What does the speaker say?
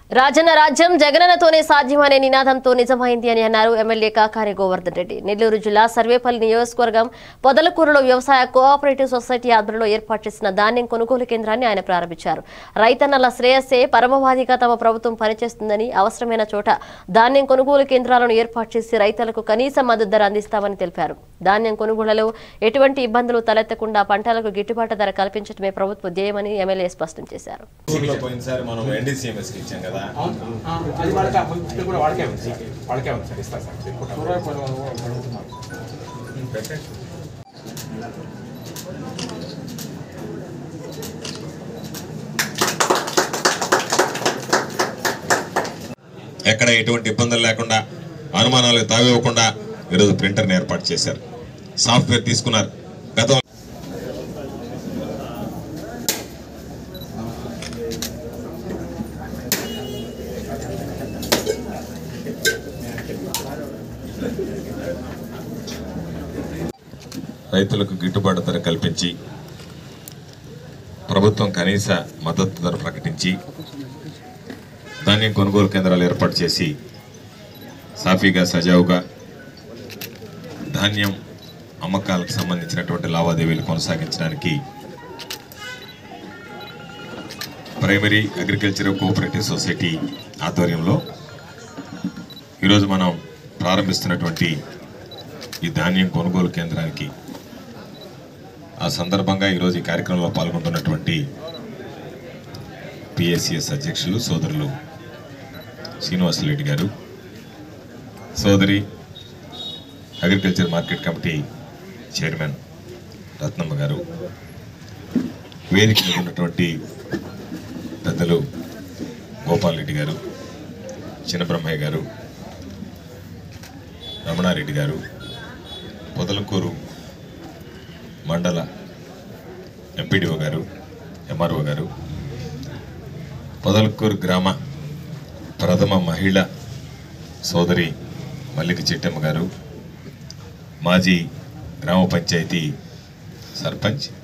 రాజన్న రాజ్యం జగనన్నతోనే సాధ్యమనే నినాదంతో నిజమైంది అని అన్నారు ఎమ్మెల్యే కాకాని గోవర్ధన్ రెడ్డి నెల్లూరు జిల్లా సర్వేపల్లి నియోజకవర్గం పొదలకూరులో వ్యవసాయ కోఆపరేటివ్ సొసైటీ ఆధ్వర్యంలో ఏర్పాటు చేసిన ధాన్యం కొనుగోలు కేంద్రాన్ని ఆయన ప్రారంభించారు రైతన్నల శ్రేయస్సే పరమవాదిగా తమ ప్రభుత్వం పనిచేస్తుందని అవసరమైన చోట ధాన్యం కొనుగోలు కేంద్రాలను ఏర్పాటు చేసి రైతులకు కనీస మద్దతు ధర అందిస్తామని తెలిపారు ధాన్యం కొనుగోళ్లలో ఎటువంటి ఇబ్బందులు తలెత్తకుండా పంటలకు గిట్టుబాటు ధర కల్పించడమే ప్రభుత్వ ధ్యేయమని ఎమ్మెల్యే స్పష్టం చేశారు ఊర్లో పోయినసారి మనం ఎన్డీసీఎంఎస్ కి ఇచ్చాం కదా అవును అది వాళ్ళకి ఇప్పుడు కూడా వాళ్ళకే ఉంది సార్ వాళ్ళకే ఉంది సార్ ఇస్తారు సార్ చెప్పుకుంటాం ఎక్కడ ఎటువంటి ఇబ్బందులు లేకుండా అనుమానాలకు తావివ్వకుండా ఈరోజు ప్రింటర్ని ఏర్పాటు చేశారు సాఫ్ట్వేర్ తీసుకున్నారు గతం రైతులకు గిట్టుబాటు ధర కల్పించి ప్రభుత్వం కనీస మద్దతు ధర ప్రకటించి ధాన్యం కొనుగోలు కేంద్రాలు ఏర్పాటు చేసి సాఫీగా సజావుగా ధాన్యం అమ్మకాలకు సంబంధించినటువంటి లావాదేవీలు కొనసాగించడానికి ప్రైమరీ అగ్రికల్చర్ కోఆపరేటివ్ సొసైటీ ఆధ్వర్యంలో ఈరోజు మనం ప్రారంభిస్తున్నటువంటి ఈ ధాన్యం కొనుగోలు కేంద్రానికి ఆ సందర్భంగా ఈరోజు ఈ కార్యక్రమంలో పాల్గొంటున్నటువంటి పిఎస్సిఎస్ అధ్యక్షులు సోదరులు శ్రీనివాసరెడ్డి గారు సోదరి agriculture market committee chairman Ratnamma గారు వేదిక మీద ఉన్నటువంటి పెద్దలు గోపాల్ రెడ్డి గారు చిన్నబ్రహ్మయ్య గారు రమణారెడ్డి గారు పొదలకూరు మండల ఎంపీడీఓ గారు ఎంఆర్ఓ గారు పొదలకూరు గ్రామ ప్రథమ మహిళ సోదరి మల్లిక చిట్టమ్మ గారు మాజీ గ్రామ పంచాయతీ సర్పంచ్